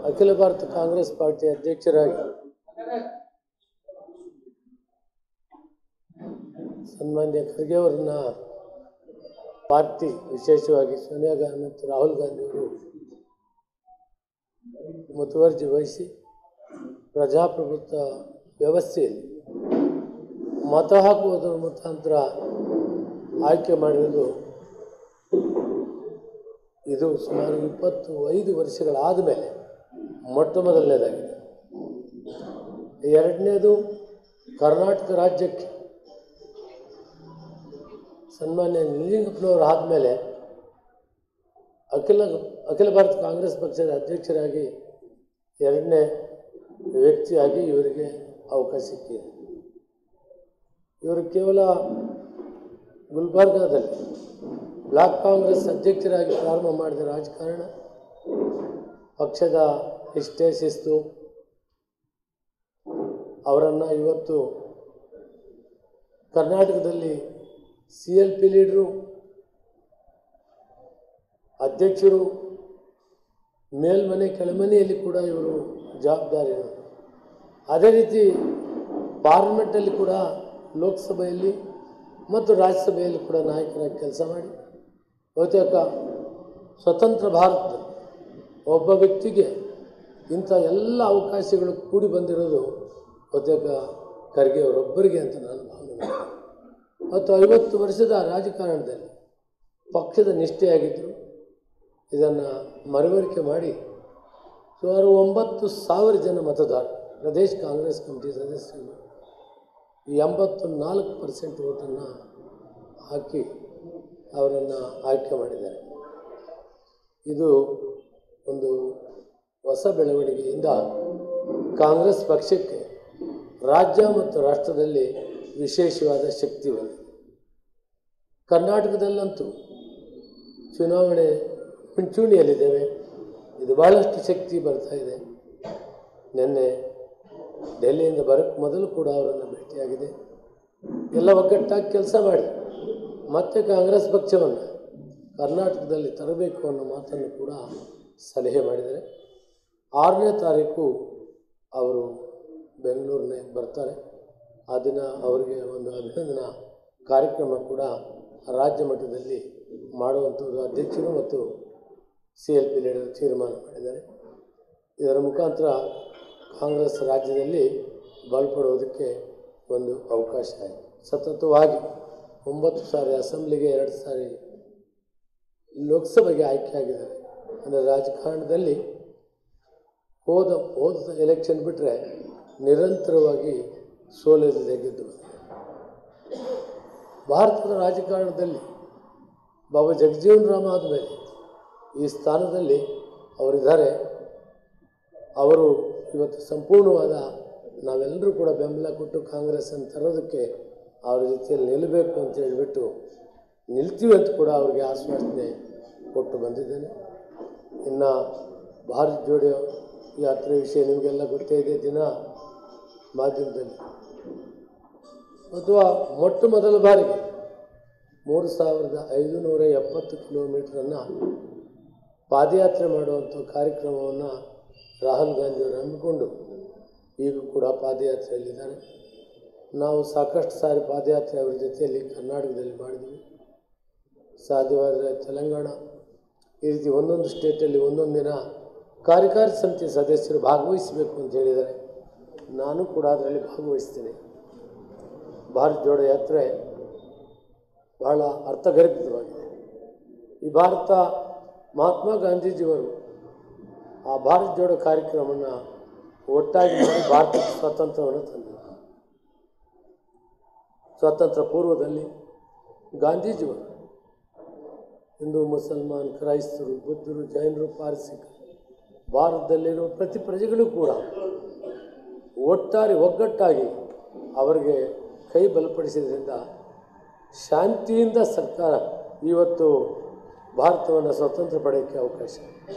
ಅಖಿಲ ಭಾರತ ಕಾಂಗ್ರೆಸ್ ಪಾರ್ಟಿ ಅಧ್ಯಕ್ಷರಾಗಿ ಸನ್ಮಾನ್ಯ ಖರ್ಗೆ ಅವರನ್ನ ಪಾರ್ಟಿ ವಿಶೇಷವಾಗಿ ಸೋನಿಯಾ ಗಾಂಧಿ ಮತ್ತು ರಾಹುಲ್ ಗಾಂಧಿ ಅವರು ಮುತುವರ್ಜಿ ವಹಿಸಿ ಪ್ರಜಾಪ್ರಭುತ್ವ ವ್ಯವಸ್ಥೆಯಲ್ಲಿ ಮತ ಹಾಕುವುದರ ಮುಖಾಂತರ ಆಯ್ಕೆ ಮಾಡಿರುವುದು ಇದು ಸುಮಾರು ಇಪ್ಪತ್ತು ಐದು ವರ್ಷಗಳಾದ ಮೇಲೆ ಮೊಟ್ಟ ಮೊದಲನೇದಾಗಿದೆ ಎರಡನೇದು ಕರ್ನಾಟಕ ರಾಜ್ಯಕ್ಕೆ ಸನ್ಮಾನ್ಯ ನಿಲಿಂಗಪ್ಪನವರು ಆದಮೇಲೆ ಅಖಿಲ ಅಖಿಲ ಭಾರತ ಕಾಂಗ್ರೆಸ್ ಪಕ್ಷದ ಅಧ್ಯಕ್ಷರಾಗಿ ಎರಡನೇ ವ್ಯಕ್ತಿಯಾಗಿ ಇವರಿಗೆ ಅವಕಾಶ ಸಿಕ್ಕಿದೆ ಇವರು ಕೇವಲ ಗುಲ್ಬರ್ಗಾದಲ್ಲಿ ಬ್ಲಾಕ್ ಕಾಂಗ್ರೆಸ್ ಅಧ್ಯಕ್ಷರಾಗಿ ಪ್ರಾರಂಭ ಮಾಡಿದ ರಾಜಕಾರಣ ಪಕ್ಷದ ಇಷ್ಟೇ ಶಿಸ್ತು ಅವರನ್ನು ಇವತ್ತು ಕರ್ನಾಟಕದಲ್ಲಿ ಸಿ ಎಲ್ ಪಿ ಲೀಡ್ರು ಅಧ್ಯಕ್ಷರು ಮೇಲ್ಮನೆ ಕೆಳಮನೆಯಲ್ಲಿ ಕೂಡ ಇವರು ಜವಾಬ್ದಾರಿಗಳು ಅದೇ ರೀತಿ ಪಾರ್ಲಿಮೆಂಟಲ್ಲಿ ಕೂಡ ಲೋಕಸಭೆಯಲ್ಲಿ ಮತ್ತು ರಾಜ್ಯಸಭೆಯಲ್ಲಿ ಕೂಡ ನಾಯಕರಾಗಿ ಕೆಲಸ ಮಾಡಿ ಬಹುತೇಕ ಸ್ವತಂತ್ರ ಭಾರತದಲ್ಲಿ ಒಬ್ಬ ವ್ಯಕ್ತಿಗೆ ಇಂಥ ಎಲ್ಲ ಅವಕಾಶಗಳು ಕೂಡಿ ಬಂದಿರೋದು ಬಹುತೇಕ ಖರ್ಗೆ ಅವರೊಬ್ಬರಿಗೆ ಅಂತ ನಾನು ಭಾವನೆ ಮಾಡ್ತೀನಿ ಮತ್ತು ಐವತ್ತು ವರ್ಷದ ರಾಜಕಾರಣದಲ್ಲಿ ಪಕ್ಷದ ನಿಷ್ಠೆಯಾಗಿದ್ದರು ಇದನ್ನು ಮನವರಿಕೆ ಮಾಡಿ ಸುಮಾರು ಒಂಬತ್ತು ಸಾವಿರ ಜನ ಮತದಾರರು ಪ್ರದೇಶ್ ಕಾಂಗ್ರೆಸ್ ಕಮಿಟಿ ಸದಸ್ಯರು ಎಂಬತ್ತು ನಾಲ್ಕು ಪರ್ಸೆಂಟ್ ಓಟನ್ನು ಹಾಕಿ ಅವರನ್ನು ಆಯ್ಕೆ ಮಾಡಿದ್ದಾರೆ ಇದು ಒಂದು ಹೊಸ ಬೆಳವಣಿಗೆಯಿಂದ ಕಾಂಗ್ರೆಸ್ ಪಕ್ಷಕ್ಕೆ ರಾಜ್ಯ ಮತ್ತು ರಾಷ್ಟ್ರದಲ್ಲಿ ವಿಶೇಷವಾದ ಶಕ್ತಿ ಬಂದಿದೆ ಕರ್ನಾಟಕದಲ್ಲಂತೂ ಚುನಾವಣೆ ಮುಂಚೂಣಿಯಲ್ಲಿದ್ದೇವೆ ಇದು ಭಾಳಷ್ಟು ಶಕ್ತಿ ಬರ್ತಾ ಇದೆ ನಿನ್ನೆ ಡೆಲ್ಲಿಯಿಂದ ಬರೋಕ್ಕೆ ಮೊದಲು ಕೂಡ ಅವರನ್ನು ಭೇಟಿಯಾಗಿದೆ ಎಲ್ಲ ಒಗ್ಗಟ್ಟಾಗಿ ಕೆಲಸ ಮಾಡಿ ಮತ್ತೆ ಕಾಂಗ್ರೆಸ್ ಪಕ್ಷವನ್ನು ಕರ್ನಾಟಕದಲ್ಲಿ ತರಬೇಕು ಅನ್ನೋ ಮಾತನ್ನು ಕೂಡ ಸಲಹೆ ಮಾಡಿದ್ದಾರೆ ಆರನೇ ತಾರೀಕು ಅವರು ಬೆಂಗಳೂರಿನ ಬರ್ತಾರೆ ಆ ದಿನ ಅವರಿಗೆ ಒಂದು ಅಭಿನಂದನಾ ಕಾರ್ಯಕ್ರಮ ಕೂಡ ರಾಜ್ಯ ಮಟ್ಟದಲ್ಲಿ ಮಾಡುವಂಥದ್ದು ಅಧ್ಯಕ್ಷರು ಮತ್ತು ಸಿ ಎಲ್ ಪಿ ಲೀಡರ್ ತೀರ್ಮಾನ ಮಾಡಿದ್ದಾರೆ ಇದರ ಮುಖಾಂತರ ಕಾಂಗ್ರೆಸ್ ರಾಜ್ಯದಲ್ಲಿ ಬಲಪಡುವುದಕ್ಕೆ ಒಂದು ಅವಕಾಶ ಆಯಿತು ಸತತವಾಗಿ ಒಂಬತ್ತು ಸಾರಿ ಅಸೆಂಬ್ಲಿಗೆ ಎರಡು ಸಾರಿ ಲೋಕಸಭೆಗೆ ಆಯ್ಕೆಯಾಗಿದ್ದಾರೆ ಅಂದರೆ ರಾಜಕಾರಣದಲ್ಲಿ ಹೋದ ಹೋದ ಎಲೆಕ್ಷನ್ ಬಿಟ್ಟರೆ ನಿರಂತರವಾಗಿ ಸೋಲಿಲ್ಲದೆ ಗೆದ್ದು ಭಾರತದ ರಾಜಕಾರಣದಲ್ಲಿ ಬಾಬಾ ಜಗಜೀವನ್ ರಾಮ್ ಆದಮೇಲೆ ಈ ಸ್ಥಾನದಲ್ಲಿ ಅವರಿದ್ದಾರೆ ಅವರು ಇವತ್ತು ಸಂಪೂರ್ಣವಾದ ನಾವೆಲ್ಲರೂ ಕೂಡ ಬೆಂಬಲ ಕೊಟ್ಟು ಕಾಂಗ್ರೆಸ್ಸನ್ನು ತರೋದಕ್ಕೆ ಅವ್ರ ಜೊತೆಯಲ್ಲಿ ನಿಲ್ಲಬೇಕು ಅಂತ ಹೇಳಿಬಿಟ್ಟು ನಿಲ್ತೀವಿ ಅಂತ ಕೂಡ ಅವ್ರಿಗೆ ಆಶ್ವಾಸನೆ ಕೊಟ್ಟು ಬಂದಿದ್ದೇನೆ ಇನ್ನು ಭಾರತ್ ಜೋಡೋ ಯಾತ್ರೆ ವಿಷಯ ನಿಮಗೆಲ್ಲ ಗೊತ್ತೇ ಇದೆ ದಿನ ಮಾಧ್ಯಮದಲ್ಲಿ ಅಥವಾ ಮೊಟ್ಟ ಮೊದಲ ಬಾರಿಗೆ ಮೂರು ಸಾವಿರದ ಐದುನೂರ ಎಪ್ಪತ್ತು ಕಿಲೋಮೀಟ್ರನ್ನು ಪಾದಯಾತ್ರೆ ಮಾಡುವಂಥ ಕಾರ್ಯಕ್ರಮವನ್ನು ರಾಹುಲ್ ಗಾಂಧಿಯವರು ಹಮ್ಮಿಕೊಂಡು ಈಗ ಕೂಡ ಪಾದಯಾತ್ರೆಯಲ್ಲಿದ್ದಾರೆ ನಾವು ಸಾಕಷ್ಟು ಸಾರಿ ಪಾದಯಾತ್ರೆ ಅವರ ಜೊತೆಯಲ್ಲಿ ಕರ್ನಾಟಕದಲ್ಲಿ ಮಾಡಿದ್ವಿ ಸಾಧ್ಯವಾದರೆ ತೆಲಂಗಾಣ ಈ ರೀತಿ ಒಂದೊಂದು ಸ್ಟೇಟಲ್ಲಿ ಒಂದೊಂದು ದಿನ ಕಾರ್ಯಕಾರಿ ಸಮಿತಿ ಸದಸ್ಯರು ಭಾಗವಹಿಸಬೇಕು ಅಂತ ಹೇಳಿದ್ದಾರೆ ನಾನು ಕೂಡ ಅದರಲ್ಲಿ ಭಾಗವಹಿಸ್ತೇನೆ ಭಾರತ್ ಜೋಡೋ ಯಾತ್ರೆ ಬಹಳ ಅರ್ಥಗರ್ಭಿತವಾಗಿದೆ ಈ ಭಾರತ ಮಹಾತ್ಮ ಗಾಂಧೀಜಿಯವರು ಆ ಭಾರತ್ ಜೋಡೋ ಕಾರ್ಯಕ್ರಮವನ್ನು ಒಟ್ಟಾಗಿ ಮಾಡಿ ಭಾರತಕ್ಕೆ ಸ್ವಾತಂತ್ರ್ಯವನ್ನು ತಂದರು ಸ್ವಾತಂತ್ರ್ಯ ಪೂರ್ವದಲ್ಲಿ ಗಾಂಧೀಜಿಯವರು ಹಿಂದೂ ಮುಸಲ್ಮಾನ್ ಕ್ರೈಸ್ತರು ಬುದ್ಧರು ಜೈನರು ಪಾರಸಿಕರು ಭಾರತದಲ್ಲಿರುವ ಪ್ರತಿ ಪ್ರಜೆಗಳು ಕೂಡ ಒಟ್ಟಾರೆ ಒಗ್ಗಟ್ಟಾಗಿ ಅವರಿಗೆ ಕೈ ಬಲಪಡಿಸಿದ್ರಿಂದ ಶಾಂತಿಯಿಂದ ಸರ್ಕಾರ ಇವತ್ತು ಭಾರತವನ್ನು ಸ್ವತಂತ್ರ ಪಡೆಯೋಕ್ಕೆ ಅವಕಾಶ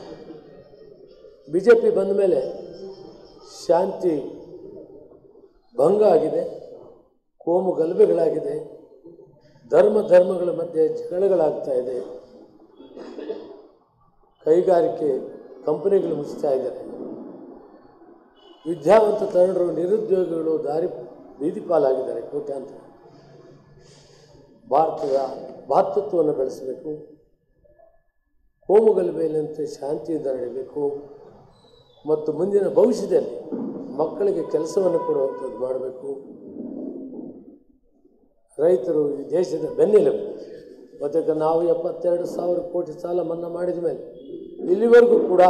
ಬಿ ಜೆ ಪಿ ಬಂದ ಮೇಲೆ ಶಾಂತಿ ಭಂಗ ಆಗಿದೆ ಕೋಮು ಗಲಭೆಗಳಾಗಿದೆ ಧರ್ಮ ಧರ್ಮಗಳ ಮಧ್ಯೆ ಜಗಳಗಳಾಗ್ತಾ ಇದೆ ಕೈಗಾರಿಕೆ ಕಂಪನಿಗಳು ಮುಚ್ತಾ ಇದ್ದಾರೆ ವಿದ್ಯಾವಂತ ತರುಣರು ನಿರುದ್ಯೋಗಿಗಳು ದಾರಿ ಬೀದಿ ಪಾಲಾಗಿದ್ದಾರೆ ಕೋಟ್ಯಾಂತರ ಭಾರತದ ಭಾತೃತ್ವವನ್ನು ಬೆಳೆಸಬೇಕು ಕೋಮುಗಲಭೆಯಂತೆ ಶಾಂತಿಯಿಂದ ನಡೀಬೇಕು ಮತ್ತು ಮುಂದಿನ ಭವಿಷ್ಯದಲ್ಲಿ ಮಕ್ಕಳಿಗೆ ಕೆಲಸವನ್ನು ಕೊಡುವಂಥದ್ದು ಮಾಡಬೇಕು ರೈತರು ಈ ದೇಶದ ಬೆನ್ನೆಲುಬು ಮತ್ತು ನಾವು ಎಪ್ಪತ್ತೆರಡು ಸಾವಿರ ಕೋಟಿ ಸಾಲ ಮನ್ನಾ ಮಾಡಿದ ಮೇಲೆ ಇಲ್ಲಿವರೆಗೂ ಕೂಡ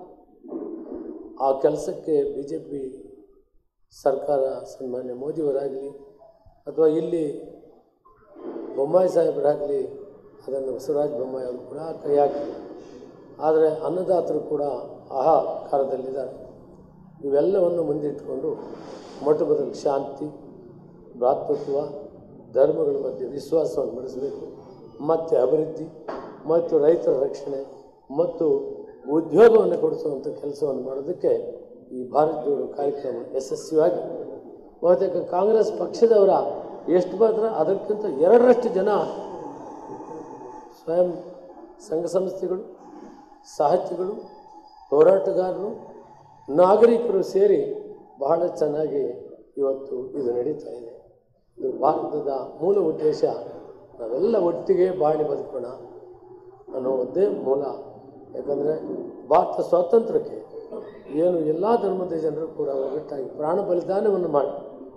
ಆ ಕೆಲಸಕ್ಕೆ ಬಿ ಜೆ ಪಿ ಸರ್ಕಾರ ಸನ್ಮಾನ್ಯ ಮೋದಿಯವರಾಗಲಿ ಅಥವಾ ಇಲ್ಲಿ ಬೊಮ್ಮಾಯಿ ಸಾಹೇಬರಾಗಲಿ ಅದನ್ನು ಬಸವರಾಜ ಬೊಮ್ಮಾಯಿ ಅವರು ಕೂಡ ಕೈ ಹಾಕಿದರು ಆದರೆ ಅನ್ನದಾತರು ಕೂಡ ಆಹಾಕಾರದಲ್ಲಿದ್ದಾರೆ ಇವೆಲ್ಲವನ್ನು ಮುಂದಿಟ್ಟುಕೊಂಡು ಮೊಟ್ಟ ಮೊದಲು ಶಾಂತಿ ಭ್ರಾತೃತ್ವ ಧರ್ಮಗಳ ಮಧ್ಯೆ ವಿಶ್ವಾಸವನ್ನು ಬೆಳೆಸಬೇಕು ಮತ್ತು ಅಭಿವೃದ್ಧಿ ಮತ್ತು ರೈತರ ರಕ್ಷಣೆ ಮತ್ತು ಉದ್ಯೋಗವನ್ನು ಕೊಡಿಸುವಂಥ ಕೆಲಸವನ್ನು ಮಾಡೋದಕ್ಕೆ ಈ ಭಾರತ್ ಜೋಡೋ ಕಾರ್ಯಕ್ರಮ ಯಶಸ್ವಿಯಾಗಿ ಬಹುತೇಕ ಕಾಂಗ್ರೆಸ್ ಪಕ್ಷದವರ ಎಷ್ಟು ಮಾತ್ರ ಅದಕ್ಕಿಂತ ಎರಡರಷ್ಟು ಜನ ಸ್ವಯಂ ಸಂಘ ಸಂಸ್ಥೆಗಳು ಸಾಹಿತಿಗಳು ಹೋರಾಟಗಾರರು ನಾಗರಿಕರು ಸೇರಿ ಬಹಳ ಚೆನ್ನಾಗಿ ಇವತ್ತು ಇದು ನಡೀತಾ ಇದೆ ಇದು ಭಾರತದ ಮೂಲ ಉದ್ದೇಶ ನಾವೆಲ್ಲ ಒಟ್ಟಿಗೆ ಬಾಳಿ ಬದುಕೋಣ ಅನ್ನೋ ಒಂದೇ ಮೂಲ ಯಾಕಂದರೆ ಭಾರತ ಸ್ವಾತಂತ್ರ್ಯಕ್ಕೆ ಏನು ಎಲ್ಲ ಧರ್ಮದ ಜನರು ಕೂಡ ಒಗ್ಗಟ್ಟಾಗಿ ಪ್ರಾಣ ಬಲಿದಾನವನ್ನು ಮಾಡಿ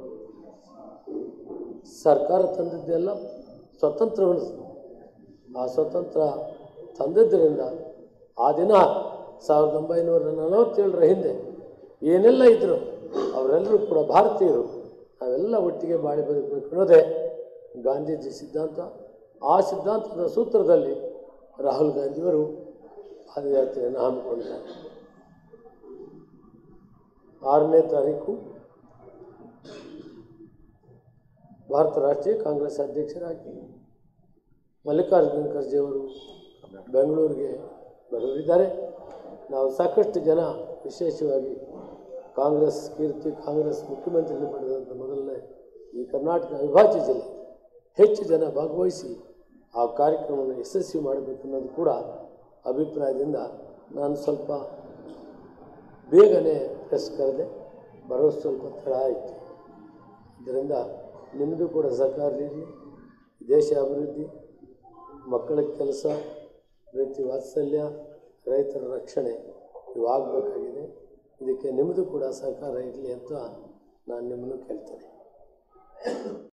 ಸರ್ಕಾರ ತಂದಿದ್ದೆಲ್ಲ ಸ್ವತಂತ್ರವನ್ನು ಆ ಸ್ವತಂತ್ರ ತಂದಿದ್ದರಿಂದ ಆ ದಿನ ಸಾವಿರದ ಒಂಬೈನೂರ ನಲವತ್ತೇಳರ ಹಿಂದೆ ಏನೆಲ್ಲ ಇದ್ದರು ಅವರೆಲ್ಲರೂ ಕೂಡ ಭಾರತೀಯರು ನಾವೆಲ್ಲ ಒಟ್ಟಿಗೆ ಬಾಳಿ ಬದುಕಬೇಕು ಅನ್ನೋದೇ ಗಾಂಧೀಜಿ ಸಿದ್ಧಾಂತ ಆ ಸಿದ್ಧಾಂತದ ಸೂತ್ರದಲ್ಲಿ ರಾಹುಲ್ ಗಾಂಧಿಯವರು ಪಾದಯಾತ್ರೆಯನ್ನು ಹಮ್ಮಿಕೊಂಡಿದ್ದಾರೆ ಆರನೇ ತಾರೀಕು ಭಾರತ ರಾಷ್ಟ್ರೀಯ ಕಾಂಗ್ರೆಸ್ ಅಧ್ಯಕ್ಷರಾಗಿ ಮಲ್ಲಿಕಾರ್ಜುನ ಖರ್ಗೆ ಅವರು ಬೆಂಗಳೂರಿಗೆ ಬರಲಿದ್ದಾರೆ ನಾವು ಸಾಕಷ್ಟು ಜನ ವಿಶೇಷವಾಗಿ ಕಾಂಗ್ರೆಸ್ ಕೀರ್ತಿ ಕಾಂಗ್ರೆಸ್ ಮುಖ್ಯಮಂತ್ರಿಗಳು ಪಡೆದಂಥ ಮೊದಲನೇ ಈ ಕರ್ನಾಟಕ ಅವಿಭಾಜ್ಯ ಜಿಲ್ಲೆ ಹೆಚ್ಚು ಜನ ಭಾಗವಹಿಸಿ ಆ ಕಾರ್ಯಕ್ರಮವನ್ನು ಯಶಸ್ವಿ ಮಾಡಬೇಕು ಅನ್ನೋದು ಕೂಡ ಅಭಿಪ್ರಾಯದಿಂದ ನಾನು ಸ್ವಲ್ಪ ಬೇಗನೆ ಪ್ರೆಸ್ ಕರೆದೆ ಬರೋ ಸ್ವಲ್ಪ ತಡ ಆಯಿತು ಇದರಿಂದ ನಿಮ್ಮದು ಕೂಡ ಸಹಕಾರ ಇರಲಿ ದೇಶ ಅಭಿವೃದ್ಧಿ ಮಕ್ಕಳ ಕೆಲಸ ಪ್ರೀತಿ ವಾತ್ಸಲ್ಯ ರೈತರ ರಕ್ಷಣೆ ಇವು ಆಗಬೇಕಾಗಿದೆ ಇದಕ್ಕೆ ನಿಮ್ಮದು ಕೂಡ ಸಹಕಾರ ಇರಲಿ ಅಂತ ನಾನು ನಿಮ್ಮನ್ನು ಕೇಳ್ತೇನೆ